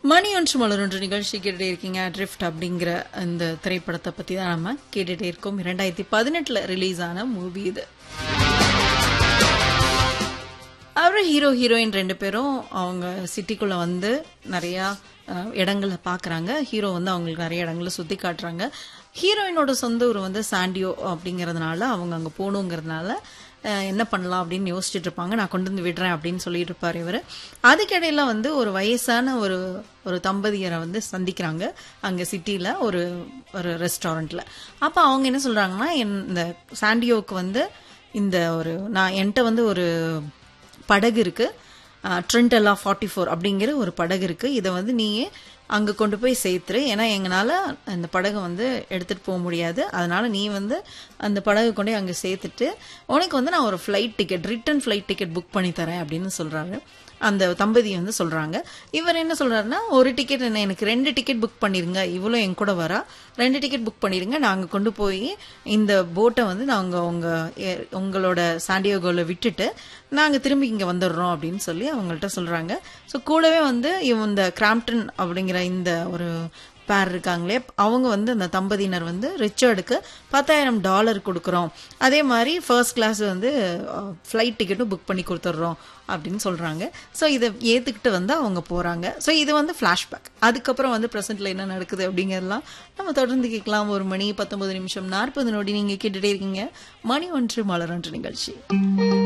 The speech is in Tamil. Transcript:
மணி ஒன்று மலரொன்று நிகழ்ச்சி கேட்டுட்டே இருக்கீங்க ட்ரிஃப்ட் அப்படிங்கிற இந்த திரைப்படத்தை பற்றி தான் நம்ம கேட்டுட்டே இருக்கோம் இரண்டாயிரத்தி பதினெட்டில் ரிலீஸ் ஆன மூவி இது அப்புறம் ஹீரோ ஹீரோயின் ரெண்டு பேரும் அவங்க சிட்டிக்குள்ளே வந்து நிறையா அஹ், இடங்களை பார்க்குறாங்க ஹீரோ வந்து அவங்களுக்கு நிறைய இடங்களை சுற்றி காட்டுறாங்க ஹீரோயினோட சொந்த ஊர் வந்து சாண்டியோ அப்படிங்கிறதுனால அவங்க அங்கே போகணுங்கிறதுனால அஹ், என்ன பண்ணலாம் அப்படின்னு யோசிச்சுட்டு இருப்பாங்க நான் கொண்டு வந்து விடுறேன் அப்படின்னு சொல்லிட்டு இருப்பார் இவர் அதுக்கிடையில வந்து ஒரு வயசான ஒரு ஒரு தம்பதியரை வந்து சந்திக்கிறாங்க அங்கே சிட்டியில் ஒரு ஒரு ரெஸ்டாரண்ட்டில் அப்போ அவங்க என்ன சொல்கிறாங்கன்னா இந்த சாண்டியோவுக்கு வந்து இந்த ஒரு நான் என்கிட்ட வந்து ஒரு படகு இருக்கு ட்ரெண்டெல்லா ஃபார்ட்டி ஃபோர் அப்படிங்கிற ஒரு படகு இருக்கு இதை வந்து நீ அங்கே கொண்டு போய் சேர்த்துரு ஏன்னா எங்களால் அந்த படகை வந்து எடுத்துகிட்டு போக முடியாது அதனால நீ வந்து அந்த படகு கொண்டு போய் அங்கே சேர்த்துட்டு உனக்கு வந்து நான் ஒரு flight ticket return flight ticket book பண்ணி தரேன் அப்படின்னு சொல்கிறாரு அந்த தம்பதி வந்து சொல்றாங்க இவர் என்ன சொல்றாருன்னா ஒரு டிக்கெட் என்ன எனக்கு ரெண்டு டிக்கெட் புக் பண்ணிருங்க இவ்வளோ என் கூட வரா ரெண்டு டிக்கெட் புக் பண்ணிருங்க நாங்க கொண்டு போய் இந்த போட்டை வந்து நாங்க உங்க எ- உங்களோட சாண்டியோகோல விட்டுட்டு நாங்க திரும்பி இங்க வந்துடுறோம் அப்படின்னு சொல்லி அவங்கள்ட்ட சொல்றாங்க ஸோ கூடவே வந்து இவன் இந்த கிராம்ப்டன் அப்படிங்கிற இந்த ஒரு பேர் இருக்காங்களே அவங்க வந்து அந்த தம்பதியினர் வந்து ரிச்சர்டுக்கு பத்தாயிரம் டாலர் கொடுக்குறோம் அதே மாதிரி ஃபர்ஸ்ட் கிளாஸ் வந்து ஃப்ளைட் டிக்கெட்டும் புக் பண்ணி கொடுத்துட்றோம் அப்படின்னு சொல்கிறாங்க ஸோ இதை ஏற்றுக்கிட்டு வந்து அவங்க போகிறாங்க ஸோ இது வந்து ஃப்ளாஷ்பேக் அதுக்கப்புறம் வந்து ப்ரெசென்ட்டில் என்ன நடக்குது அப்படிங்கிறதெல்லாம் நம்ம தொடர்ந்து கேட்கலாம் ஒரு மணி பத்தொன்பது நிமிஷம் நாற்பது நொடி நீங்கள் கேட்டுகிட்டே இருக்கீங்க மணி ஒன்று மலர் ஒன்று நிகழ்ச்சி